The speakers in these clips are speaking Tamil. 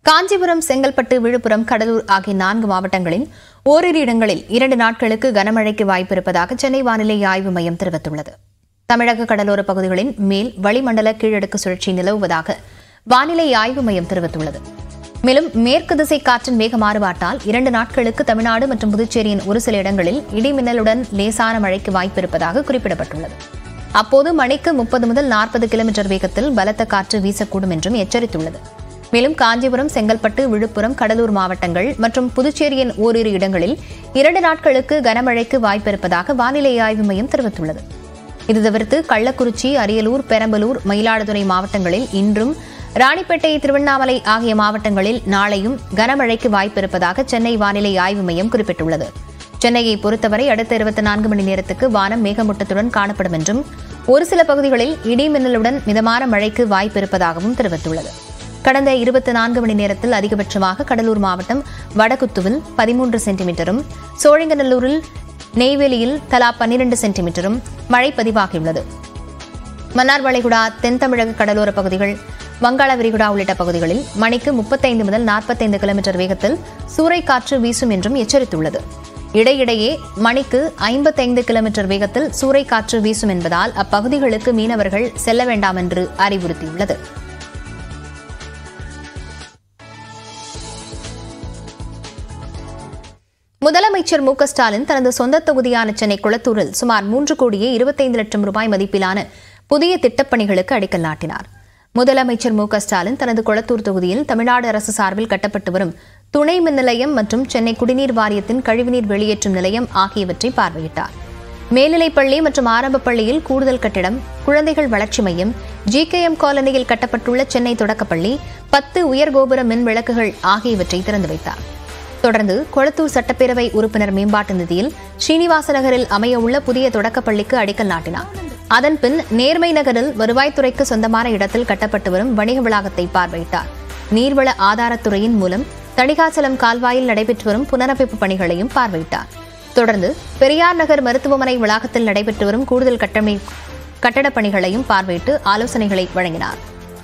காஞ்சிபுரம் செங்கல்பட்டு விழுப்புரம் கடலூர் ஆகிய நான்கு மாவட்டங்களில் ஓரிரு இடங்களில் இரண்டு நாட்களுக்கு கனமழைக்கு வாய்ப்பிருப்பதாக சென்னை வானிலை ஆய்வு மையம் தெரிவித்துள்ளது தமிழக கடலோர பகுதிகளின் மேல் வளிமண்டல கீழடுக்கு சுழற்சி நிலவுவதாக வானிலை ஆய்வு மையம் தெரிவித்துள்ளது மேலும் மேற்கு திசை காற்றின் வேக மாறுபாட்டால் இரண்டு நாட்களுக்கு தமிழ்நாடு மற்றும் புதுச்சேரியின் ஒரு சில இடங்களில் இடிமின்னலுடன் லேசான மழைக்கு வாய்ப்பிருப்பதாக குறிப்பிடப்பட்டுள்ளது அப்போது மணிக்கு முப்பது முதல் நாற்பது கிலோமீட்டர் வேகத்தில் பலத்த காற்று வீசக்கூடும் என்றும் எச்சரித்துள்ளது மேலும் காஞ்சிபுரம் செங்கல்பட்டு விழுப்புரம் கடலூர் மாவட்டங்கள் மற்றும் புதுச்சேரியின் ஓரிரு இடங்களில் இரண்டு நாட்களுக்கு கனமழைக்கு வாய்ப்பிருப்பதாக வானிலை ஆய்வு மையம் தெரிவித்துள்ளது இது தவிர்த்து கள்ளக்குறிச்சி அரியலூர் பெரம்பலூர் மயிலாடுதுறை மாவட்டங்களில் இன்றும் ராணிப்பேட்டை திருவண்ணாமலை ஆகிய மாவட்டங்களில் நாளையும் கனமழைக்கு வாய்ப்பிருப்பதாக சென்னை வானிலை ஆய்வு மையம் குறிப்பிட்டுள்ளது சென்னையை பொறுத்தவரை அடுத்த இருபத்தி நான்கு மணி நேரத்துக்கு வானம் மேகமூட்டத்துடன் காணப்படும் என்றும் ஒரு சில பகுதிகளில் இடி மின்னலுடன் மிதமான மழைக்கு வாய்ப்பிருப்பதாகவும் தெரிவித்துள்ளது கடந்த இருபத்தி நான்கு மணி நேரத்தில் அதிகபட்சமாக கடலூர் மாவட்டம் வடகுத்துவில் பதிமூன்று சென்டிமீட்டரும் சோழிங்கநல்லூரில் நெய்வேலியில் தலா பன்னிரண்டு சென்டிமீட்டரும் மழை பதிவாகியுள்ளது மன்னார் வளைகுடா தென் தமிழக கடலோர பகுதிகள் வங்காள விரிகுடா உள்ளிட்ட பகுதிகளில் மணிக்கு முப்பத்தைந்து முதல் நாற்பத்தைந்து கிலோமீட்டர் வேகத்தில் சூறைக்காற்று வீசும் என்றும் எச்சரித்துள்ளது இடையிடையே மணிக்கு ஐம்பத்தைந்து கிலோமீட்டர் வேகத்தில் சூறைக்காற்று வீசும் என்பதால் அப்பகுதிகளுக்கு மீனவர்கள் செல்ல வேண்டாம் என்று அறிவுறுத்தியுள்ளது முதலமைச்சர் மு க ஸ்டாலின் தனது சொந்த தொகுதியான சென்னை குளத்தூரில் சுமார் மூன்று கோடியே இருபத்தைந்து லட்சம் ரூபாய் மதிப்பிலான புதிய திட்டப்பணிகளுக்கு அடிக்கல் நாட்டினார் முதலமைச்சர் மு க ஸ்டாலின் தனது குளத்தூர் தொகுதியில் தமிழ்நாடு அரசு சார்பில் கட்டப்பட்டு வரும் துணை மின் நிலையம் மற்றும் சென்னை குடிநீர் வாரியத்தின் கழிவுநீர் வெளியேற்றும் நிலையம் ஆகியவற்றை பார்வையிட்டார் மேல்நிலைப்பள்ளி மற்றும் ஆரம்பப் பள்ளியில் கூடுதல் கட்டிடம் குழந்தைகள் வளர்ச்சி மையம் ஜிகேஎம் காலனியில் கட்டப்பட்டுள்ள சென்னை தொடக்கப்பள்ளி பத்து உயர்கோபுர மின் விளக்குகள் ஆகியவற்றை திறந்து வைத்தார் தொடர்ந்து கொளத்தூர் சட்டப்பேரவை உறுப்பினர் மேம்பாட்டு நிதியில் ஸ்ரீனிவாச நகரில் அமைய உள்ள புதிய தொடக்கப்பள்ளிக்கு அடிக்கல் நாட்டினார் அதன்பின் நேர்மை நகரில் வருவாய்த்துறைக்கு சொந்தமான இடத்தில் கட்டப்பட்டு வரும் வணிக வளாகத்தை பார்வையிட்டார் நீர்வள ஆதாரத்துறையின் மூலம் தணிகாச்சலம் கால்வாயில் நடைபெற்று வரும் புனரமைப்பு பணிகளையும் பார்வையிட்டார் தொடர்ந்து பெரியார் நகர் மருத்துவமனை வளாகத்தில் நடைபெற்று வரும் கூடுதல் கட்டமை கட்டடப் பணிகளையும் பார்வையிட்டு ஆலோசனைகளை வழங்கினார்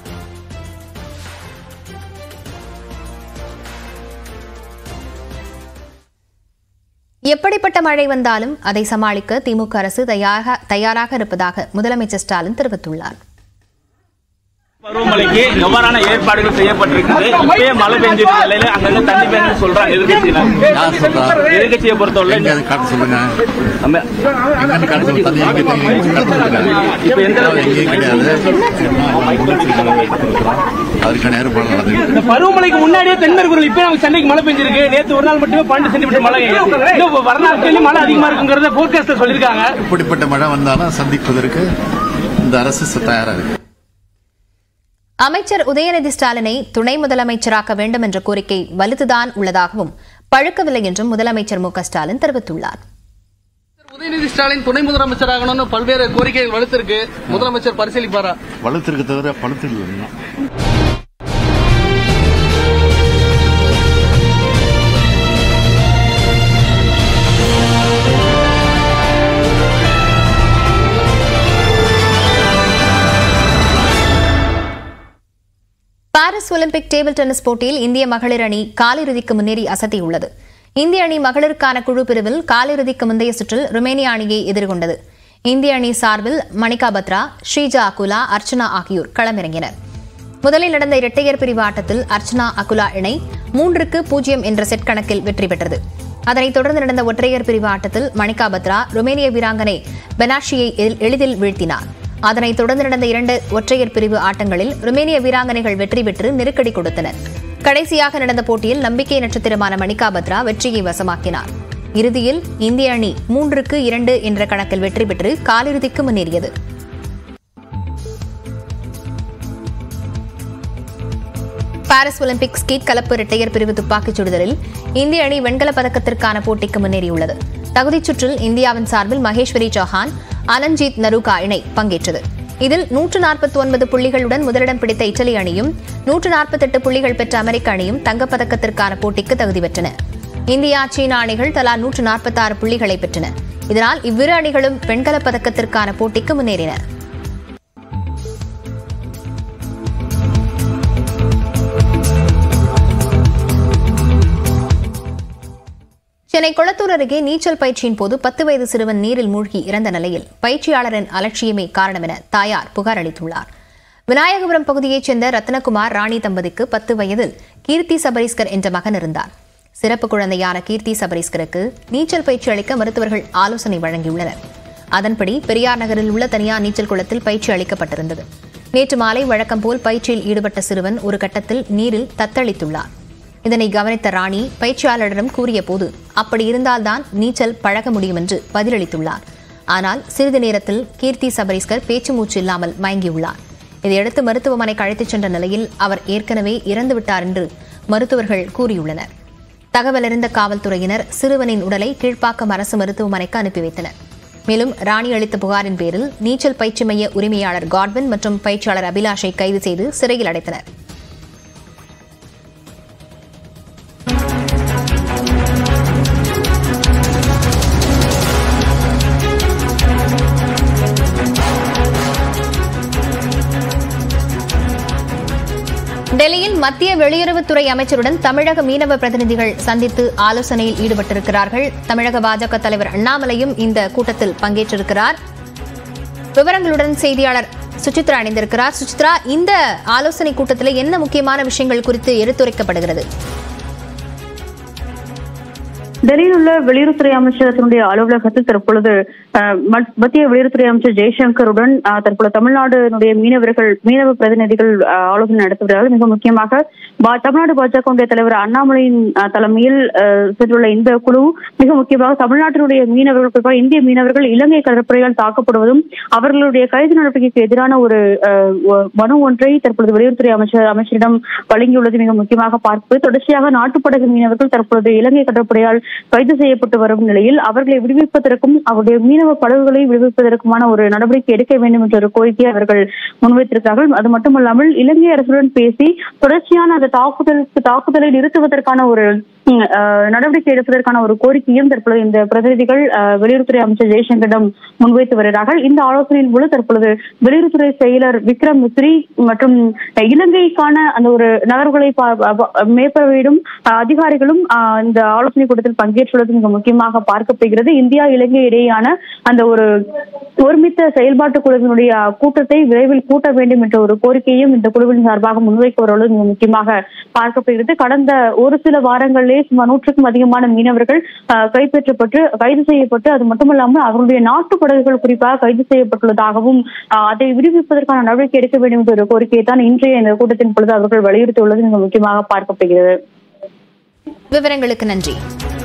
எப்படிப்பட்ட மழை வந்தாலும் அதை சமாளிக்க திமுக அரசு தயாராக தயாராக இருப்பதாக முதலமைச்சர் ஸ்டாலின் தெரிவித்துள்ளார் பருவமழைக்கு எவ்வாறான ஏற்பாடுகள் செய்யப்பட்டிருக்குது இப்பயே மழை பெஞ்சிருக்க நிலையில அங்கங்க தண்ணி பெய்யுன்னு சொல்றாங்க எதிர்கட்சியினர் யார் சொல்றா எதிர்கட்சியை பொறுத்தவரை எங்க அது காட்ட சொல்லுங்க நம்ம எங்கன்னு காட்ட சொல்லுங்க தண்ணி எங்க தண்ணி காட்ட சொல்லுங்க இப்ப எந்த அது எங்கேயும் கிடையாது அதுக்கான ஏற்பாடு நடந்துருக்கு இந்த பருவமழைக்கு முன்னாடியே தென்மேற்குறள் இப்ப நமக்கு சென்னைக்கு மழை பெஞ்சிருக்கு நேத்து ஒரு நாள் மட்டுமே பன்னெண்டு சென்டிமீட்டர் மழை இன்னும் வரநாட்களிலும் மழை அதிகமா இருக்குங்கிறத போர்காஸ்ட்ல சொல்லியிருக்காங்க எப்படிப்பட்ட மழை வந்தாலும் சந்திப்பதற்கு இந்த அரசு தயாரா இருக்கு அமைச்சர் உதயநிதி ஸ்டாலினை துணை முதலமைச்சராக்க வேண்டும் என்ற கோரிக்கை வலுத்துதான் உள்ளதாகவும் பழுக்கவில்லை என்றும் முதலமைச்சர் மு க ஸ்டாலின் தெரிவித்துள்ளார் உதயநிதி ஸ்டாலின் துணை முதலமைச்சராகணும்னு பல்வேறு கோரிக்கைகள் வலுத்திருக்கு முதலமைச்சர் பரிசீலிப்பாரா வலுத்திருக்கு தவிர பழுத்திடல இன்னும். பாரிஸ் ஒலிம்பிக் டேபிள் டென்னிஸ் போட்டியில் இந்திய மகளிர் அணி காலிறுதிக்கு முன்னேறி அசத்தியுள்ளது இந்திய அணி மகளிருக்கான குழு பிரிவில் காலிறுதிக்கு முந்தைய சுற்றில் ருமேனியா அணியை எதிர்கொண்டது இந்திய அணி சார்பில் மணிகா பத்ரா ஸ்ரீஜா அகுலா அர்ச்சனா ஆகியோர் களமிறங்கினர் முதலில் நடந்த இரட்டையர் பிரிவு ஆட்டத்தில் அர்ச்சனா அகுலா இணை மூன்றுக்கு பூஜ்ஜியம் என்ற செட் கணக்கில் வெற்றி பெற்றது அதனைத் தொடர்ந்து நடந்த ஒற்றையர் பிரிவு ஆட்டத்தில் மணிகா பத்ரா ருமேனிய வீராங்கனை பெனாஷியை எளி- எளிதில் வீழ்த்தினார் அதனைத் தொடர்ந்து நடந்த இரண்டு ஒற்றையர் பிரிவு ஆட்டங்களில் ருமேனிய வீராங்கனைகள் வெற்றி பெற்று நெருக்கடி கொடுத்தனர் கடைசியாக நடந்த போட்டியில் நம்பிக்கை நட்சத்திரமான மணிகா பத்ரா வெற்றியை வசமாக்கினார் இறுதியில் இந்திய அணி மூன்றுக்கு இரண்டு என்ற கணக்கில் வெற்றி பெற்று காலிறுதிக்கு முன்னேறியது பாரிஸ் ஒலிம்பிக் ஸ்கீட் கலப்பு இரட்டையர் பிரிவு துப்பாக்கிச் சுடுதலில் இந்திய அணி வெண்கலப் பதக்கத்திற்கான போட்டிக்கு முன்னேறியுள்ளது தகுதிச் சுற்றில் இந்தியாவின் சார்பில் மகேஸ்வரி சௌஹான் அனன்ஜீத் நருகா இணை பங்கேற்றது இதில் நூற்று நாற்பத்தி ஒன்பது புள்ளிகளுடன் முதலிடம் பிடித்த இட்டலி அணியும் நூற்று நாற்பத்தெட்டு புள்ளிகள் பெற்ற அமெரிக்க அணியும் தங்கப்பதக்கத்திற்கான போட்டிக்கு தகுதி பெற்றன இந்தியா சீனா அணிகள் தலா நூற்று நாற்பத்தாறு புள்ளிகளை பெற்றன இதனால் இவ்விரு அணிகளும் வெண்கலப் பதக்கத்திற்கான போட்டிக்கு முன்னேறின சென்னை கொளத்தூர் அருகே நீச்சல் பயிற்சியின் போது பத்து வயது சிறுவன் நீரில் மூழ்கி இறந்த நிலையில் பயிற்சியாளரின் அலட்சியமே காரணம் என தாயார் புகார் அளித்துள்ளார் விநாயகபுரம் பகுதியைச் சேர்ந்த ரத்னகுமார் ராணி தம்பதிக்கு பத்து வயதில் கீர்த்தி சபரீஸ்கர் என்ற மகன் இருந்தார் சிறப்பு குழந்தையான கீர்த்தி சபரீஸ்கருக்கு நீச்சல் பயிற்சி அளிக்க மருத்துவர்கள் ஆலோசனை வழங்கியுள்ளனர் அதன்படி பெரியார் நகரில் உள்ள தனியார் நீச்சல் குளத்தில் பயிற்சி அளிக்கப்பட்டிருந்தது நேற்று மாலை வழக்கம் போல் பயிற்சியில் ஈடுபட்ட சிறுவன் ஒரு கட்டத்தில் நீரில் தத்தளித்துள்ளார் இதனை கவனித்த ராணி பயிற்சியாளரிடம் கூறிய போது அப்படி இருந்தால்தான் நீச்சல் பழக முடியும் என்று பதிலளித்துள்ளார் ஆனால் சிறிது நேரத்தில் கீர்த்தி சபரீஸ்கர் பேச்சு மூச்சு இல்லாமல் மயங்கியுள்ளார் இதையடுத்து மருத்துவமனைக்கு அழைத்துச் சென்ற நிலையில் அவர் ஏற்கனவே இறந்துவிட்டார் என்று மருத்துவர்கள் கூறியுள்ளனர் தகவலறிந்த காவல்துறையினர் சிறுவனின் உடலை கீழ்ப்பாக்கம் அரசு மருத்துவமனைக்கு அனுப்பி வைத்தனர் மேலும் ராணி அளித்த புகாரின் பேரில் நீச்சல் பயிற்சி மைய உரிமையாளர் காட்வின் மற்றும் பயிற்சியாளர் அபிலாஷை கைது செய்து சிறையில் அடைத்தனர் டெல்லியில் மத்திய வெளியுறவுத்துறை அமைச்சருடன் தமிழக மீனவ பிரதிநிதிகள் சந்தித்து ஆலோசனையில் ஈடுபட்டிருக்கிறார்கள் தமிழக பாஜக தலைவர் அண்ணாமலையும் இந்த கூட்டத்தில் பங்கேற்றிருக்கிறார் விவரங்களுடன் செய்தியாளர் சுசித்ரா இணைந்திருக்கிறார் சுசித்ரா இந்த ஆலோசனை கூட்டத்தில் என்ன முக்கியமான விஷயங்கள் குறித்து எடுத்துரைக்கப்படுகிறது டெல்லியில் உள்ள வெளியுறவுத்துறை அமைச்சகத்தினுடைய அலுவலகத்தில் தற்பொழுது அஹ், மத்- மத்திய வெளியுறவுத்துறை அமைச்சர் ஜெய்சங்கருடன் அஹ், தற்பொழுது தமிழ்நாடுனுடைய மீனவர்கள் மீனவ பிரதிநிதிகள் அஹ், ஆலோசனை நடத்தி வருகிறார்கள் மிக முக்கியமாக பா- தமிழ்நாடு பாஜகவுடைய தலைவர் அண்ணாமலையின் அஹ், தலைமையில் அஹ், சென்றுள்ள இந்த குழு மிக முக்கியமாக தமிழ்நாட்டினுடைய மீனவர்கள் குறிப்பாக இந்திய மீனவர்கள் இலங்கை கடற்படையால் தாக்கப்படுவதும் அவர்களுடைய கைது நடவடிக்கைக்கு எதிரான ஒரு அஹ், ஒ- மனு ஒன்றை தற்பொழுது வெளியுறவுத்துறை அமைச்சர் அமைச்சரிடம் வழங்கியுள்ளது மிக முக்கியமாக பார்ப்பு தொடர்ச்சியாக நாட்டுப்படகு மீனவர்கள் தற்பொழுது இலங்கை கடற்படையால் கைது செய்யப்பட்டு வரும் நிலையில் அவர்களை விடுவிப்பதற்கும் அவருடைய மீனவ படகுகளை விடுவிப்பதற்குமான ஒரு நடவடிக்கை எடுக்க வேண்டும் என்ற ஒரு கோரிக்கையை அவர்கள் முன்வைத்திருக்கிறார்கள் அது மட்டுமல்லாமல் இலங்கை அரசுடன் பேசி தொடர்ச்சியான அந்த தாக்குதலுக்கு தாக்குதலை நிறுத்துவதற்கான ஒரு ம், அஹ், நடவடிக்கை எடுப்பதற்கான ஒரு கோரிக்கையும் தற்பொழுது இந்த பிரதிநிதிகள் அஹ், வெளியுறவுத்துறை அமைச்சர் ஜெய்சங்கரிடம் முன்வைத்து வருகிறார்கள் இந்த ஆலோசனையின் மூலம் தற்பொழுது வெளியுறவுத்துறை செயலர் விக்ரம் மிஸ்ரி மற்றும் இலங்கைக்கான அந்த ஒரு நகர்வுகளை பா- பா- மேற்பார்வையிடும் அஹ், அதிகாரிகளும் அஹ், இந்த ஆலோசனை கூட்டத்தில் பங்கேற்றுள்ளது மிக முக்கியமாக பார்க்கப்படுகிறது இந்தியா இலங்கை இடையேயான அந்த ஒரு ஒருமித்த செயல்பாட்டு குழுவினுடைய கூட்டத்தை விரைவில் கூட்ட வேண்டும் என்ற ஒரு கோரிக்கையும் இந்த குழுவின் சார்பாக முன்வைக்க வருவது மிக முக்கியமாக பார்க்கப்படுகிறது கடந்த ஒரு சில வாரங்களிலே சுமார் நூற்றுக்கும் அதிகமான மீனவர்கள் அஹ், கைப்பற்றப்பட்டு கைது செய்யப்பட்டு அது மட்டுமல்லாமல் அவர்களுடைய நாட்டு படகுகள் குறிப்பாக கைது செய்யப்பட்டுள்ளதாகவும் அஹ், அதை விடுவிப்பதற்கான நடவடிக்கை எடுக்க வேண்டும் என்ற ஒரு கோரிக்கையை தான் இன்றைய இந்த கூட்டத்தின் பொழுது அவர்கள் வலியுறுத்தியுள்ளது மிக முக்கியமாக பார்க்கப்படுகிறது விவரங்களுக்கு நன்றி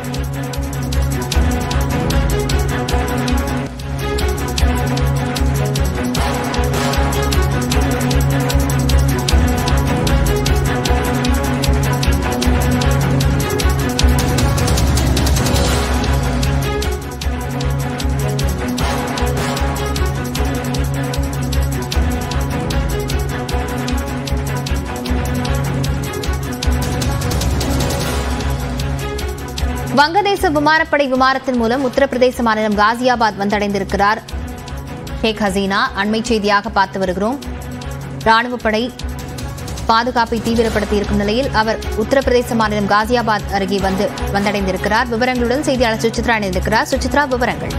வங்கதேச விமானப்படை விமானத்தின் மூலம் உத்தரப்பிரதேச மாநிலம் காசியாபாத் வந்தடைந்திருக்கிறார் ஷேக் ஹசீனா அண்மை செய்தியாக பார்த்து வருகிறோம் ராணுவப்படை பாதுகாப்பை தீவிரப்படுத்தி இருக்கும் நிலையில் அவர் உத்தரப்பிரதேச மாநிலம் காசியாபாத் அருகே வந்து வந்தடைந்திருக்கிறார் விவரங்களுடன் செய்தியாளர் சுசித்ரா இணைந்திருக்கிறார் சுசித்ரா விவரங்கள்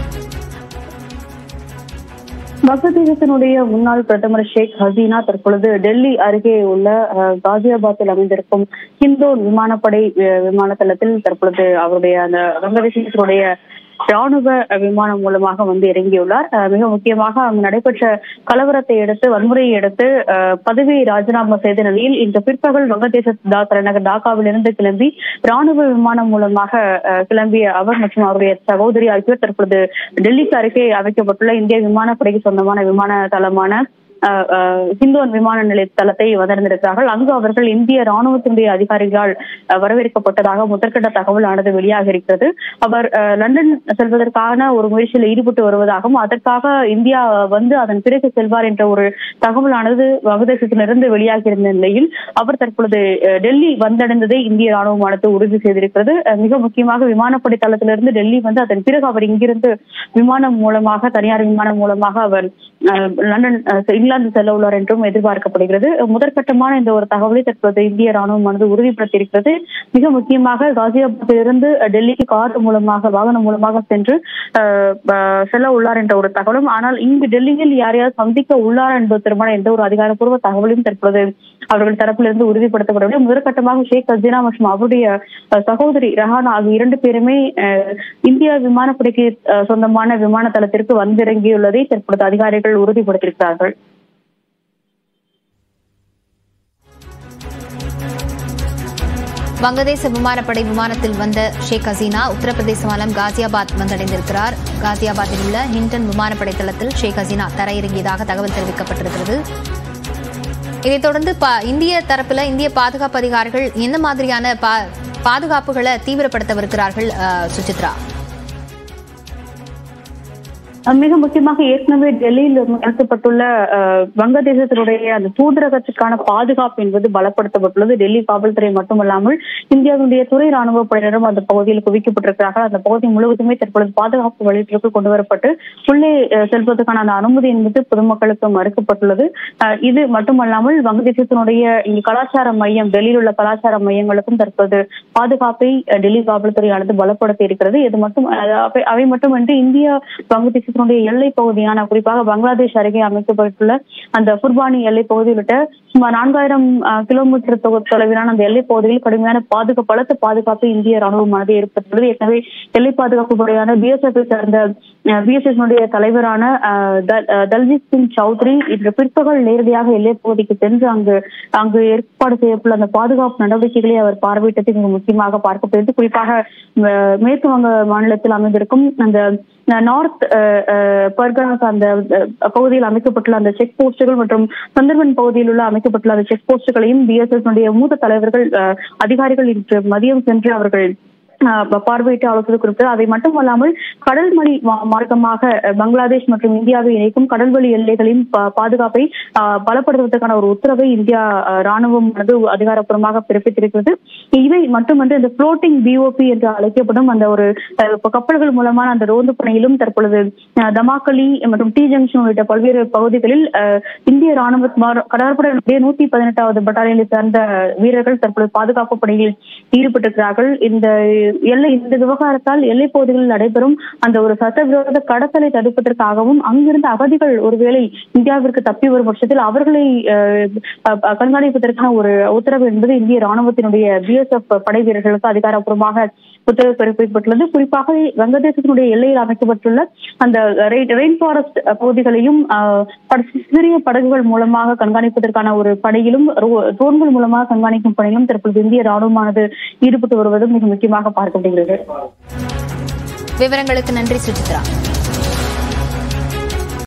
வங்கதேசத்தினுடைய முன்னாள் பிரதமர் ஷேக் ஹசீனா தற்பொழுது டெல்லி அருகே உள்ள அஹ், காசியாபாத்தில் அமைந்திருக்கும் ஹிந்தோன் விமானப்படை அஹ், விமான தளத்தில் தற்பொழுது அவருடைய அந்த வங்கதேசத்தினுடைய ராணுவ விமானம் மூலமாக வந்து இறங்கியுள்ளார் அஹ், மிக முக்கியமாக அங்கு நடைபெற்ற கலவரத்தை அடுத்து வன்முறையை அடுத்து அஹ், பதவியை ராஜினாமா செய்த நிலையில் இன்று பிற்பகல் வங்கதேச தா- தலைநகர் டாக்காவிலிருந்து கிளம்பி ராணுவ விமானம் மூலமாக அஹ், கிளம்பிய அவர் மற்றும் அவருடைய சகோதரி ஆகியோர் தற்பொழுது டெல்லிக்கு அருகே அமைக்கப்பட்டுள்ள இந்திய விமானப்படைக்கு சொந்தமான விமான தளமான அஹ், அஹ், ஹிந்தோன் விமான நிலைய தளத்தை வந்திருந்திருக்கிறார்கள் அங்கு அவர்கள் இந்திய ராணுவத்தினுடைய அதிகாரிகளால் அஹ், வரவேற்கப்பட்டதாக முதற்கட்ட தகவல் ஆனது வெளியாக இருக்கிறது அவர் அஹ், லண்டன் செல்வதற்கான ஒரு முயற்சியில் ஈடுபட்டு வருவதாகவும் அதற்காக இந்தியா வந்து அதன் பிறகு செல்வார் என்ற ஒரு தகவலானது வங்கதேசத்திலிருந்து வெளியாகி இருந்த நிலையில் அவர் தற்பொழுது அஹ், டெல்லி வந்தடைந்ததை இந்திய ராணுவமானது உறுதி செய்திருக்கிறது அஹ், மிக முக்கியமாக விமானப்படை தளத்திலிருந்து டெல்லி வந்து அதன் பிறகு அவர் இங்கிருந்து விமானம் மூலமாக தனியார் விமானம் மூலமாக அவர் அஹ், லண்டன் அஹ், இந்திய இங்கிலாந்து செல்ல உள்ளார் என்றும் எதிர்பார்க்கப்படுகிறது முதற்கட்டமான இந்த ஒரு தகவலை தற்போது இந்திய ராணுவமானது உறுதிப்படுத்தியிருக்கிறது மிக முக்கியமாக காசியாபாத்திலிருந்து டெல்லிக்கு கார் மூலமாக வாகனம் மூலமாக சென்று அஹ், அஹ், செல்ல உள்ளார் என்ற ஒரு தகவலும் ஆனால் இங்கு டெல்லியில் யாரையாவது சந்திக்க உள்ளார் என்பது தொடர்பான எந்த ஒரு அதிகாரப்பூர்வ தகவலையும் தற்போது அவர்கள் தரப்பிலிருந்து உறுதிப்படுத்தப்படவில்லை முதற்கட்டமாக ஷேக் ஹசீனா மற்றும் அவருடைய அஹ், சகோதரி ரஹானா ஆகிய இரண்டு பேருமே அஹ், இந்திய விமானப்படைக்கு அஹ், சொந்தமான விமான தளத்திற்கு வந்திறங்கியுள்ளதை தற்பொழுது அதிகாரிகள் உறுதிப்படுத்தியிருக்கிறார்கள் வங்கதேச விமானப்படை விமானத்தில் வந்த ஷேக் ஹசீனா உத்தரப்பிரதேச மாநிலம் காசியாபாத் வந்தடைந்திருக்கிறார் காசியாபாத்தில் உள்ள ஹிண்டன் விமானப்படை தளத்தில் ஷேக் ஹசீனா தரையிறங்கியதாக தகவல் தெரிவிக்கப்பட்டிருக்கிறது இதைத் தொடர்ந்து பா- இந்திய தரப்புல இந்திய பாதுகாப்பு அதிகாரிகள் எந்த மாதிரியான பா- பாதுகாப்புகளை தீவிரப்படுத்தவிருக்கிறார்கள் அஹ், சுசித்ரா அஹ் மிக முக்கியமாக ஏற்கனவே டெல்லியில் நடத்தப்பட்டுள்ள அஹ், வங்கதேசத்தினுடைய அந்த தூதரகத்துக்கான பாதுகாப்பு என்பது பலப்படுத்தப்பட்டுள்ளது டெல்லி காவல்துறை மட்டுமல்லாமல் இந்தியாவுடைய துறை ராணுவ படையினரும் அந்த பகுதியில் குவிக்கப்பட்டிருக்கிறார்கள் அந்த பகுதி முழுவதுமே தற்பொழுது பாதுகாப்பு வழித்திற்கு கொண்டு வரப்பட்டு உள்ளே அஹ், செல்வதற்கான அந்த அனுமதி என்பது பொதுமக்களுக்கு மறுக்கப்பட்டுள்ளது அஹ், இது மட்டுமல்லாமல் வங்கதேசத்தினுடைய இங்கு கலாச்சார மையம் டெல்லியில் உள்ள கலாச்சார மையங்களுக்கும் தற்போது பாதுகாப்பை அஹ், டெல்லி காவல்துறையானது பலப்படுத்தி இருக்கிறது இது மட்டும் அஹ், அவை- அவை மட்டுமின்றி இந்தியா வங்கதேசத்தினுடைய எல்லை பகுதியான குறிப்பாக பங்களாதேஷ் அருகே அமைக்கப்பட்டுள்ள அந்த குர்பானி எல்லை பகுதி உள்ளிட்ட சுமார் நான்காயிரம் அஹ், கிலோமீட்டர் தொ- தொலைவிலான அந்த எல்லை பகுதியில் கடுமையான பாதுகாப்பு பலத்த பாதுகாப்பு இந்திய ராணுவமானது ஏற்பட்டுள்ளது ஏற்கனவே எல்லை பாதுகாப்பு படையான பிஎஸ்எஃப் சார்ந்த பிஎஸ்எஃப் தலைவரான அஹ், தல்- அஹ், தல்ஜித் சிங் சௌத்ரி இன்று பிற்பகல் நேரடியாக எல்லை பகுதிக்கு சென்று அங்கு அங்கு ஏற்பாடு செய்யப்பட்டுள்ள அந்த பாதுகாப்பு நடவடிக்கைகளை அவர் பார்வையிட்டது மிக முக்கியமாக பார்க்கப்படுகிறது குறிப்பாக அஹ், மேற்கு வங்க மாநிலத்தில் அமைந்திருக்கும் அந்த நார்த் பர்கனாஸ் அந்த அஹ், பகுதியில் அமைக்கப்பட்டுள்ள அந்த செக் போஸ்டுகள் மற்றும் சுந்தர்பன் பகுதியில் உள்ள அமைக்கப்பட்டுள்ள அந்த செக் போஸ்டுகளையும் பிஎஸ்எஸ் மூத்த தலைவர்கள் அஹ், அதிகாரிகள் இன்று மதியம் சென்று அவர்கள் அஹ், பார்வையிட்டு ஆலோசனை குறிப்பிட்டார் அதை மட்டுமல்லாமல் கடல்மணி மா- மார்க்கமாக அஹ், பங்களாதேஷ் மற்றும் இந்தியாவை இணைக்கும் கடல்வழி எல்லைகளின் பா- பாதுகாப்பை அஹ், பலப்படுத்துவதற்கான ஒரு உத்தரவை இந்தியா அஹ், ராணுவம் வந்து அதிகாரப்பூர்வமாக பிறப்பித்திருக்கிறது இவை மட்டுமன்று இந்த புளோட்டிங் பிஓபி என்று அழைக்கப்படும் அந்த ஒரு அஹ், இப்ப கப்பல்கள் மூலமான அந்த ரோந்து பணியிலும் தற்பொழுது அஹ், தமாக்கலி மற்றும் டி ஜங்ஷன் உள்ளிட்ட பல்வேறு பகுதிகளில் அஹ், இந்திய ராணுவ கடற்படையினுடைய நூத்தி பதினெட்டாவது பட்டாலியனை சேர்ந்த வீரர்கள் தற்பொழுது பாதுகாப்பு பணியில் ஈடுபட்டிருக்கிறார்கள் இந்த எல்லை இந்த விவகாரத்தால் எல்லை பகுதிகளில் நடைபெறும் அந்த ஒரு சட்டவிரோத கடத்தலை தடுப்பதற்காகவும் அங்கிருந்து அகதிகள் ஒருவேளை இந்தியாவிற்கு தப்பி வரும் பட்சத்தில் அவர்களை அஹ், அஹ், கண்காணிப்பதற்கான ஒரு உத்தரவு என்பது இந்திய ராணுவத்தினுடைய பிஎஸ்எஃப் படை வீரர்களுக்கு அதிகாரப்பூர்வமாக உத்தரவு பிறப்பிக்கப்பட்டுள்ளது குறிப்பாக வங்கதேசத்தினுடைய எல்லையில் அமைக்கப்பட்டுள்ள அந்த ரெயின் ஃபாரஸ்ட் பகுதிகளையும் அஹ், பட- சிறிய படகுகள் மூலமாக கண்காணிப்பதற்கான ஒரு பணியிலும் ரோ- ட்ரோன்கள் மூலமாக கண்காணிக்கும் பணியிலும் தற்பொழுது இந்திய ராணுவமானது ஈடுபட்டு வருவது மிக முக்கியமாக பார்க்கப்படுகிறது விவரங்களுக்கு நன்றி சுசித்ரா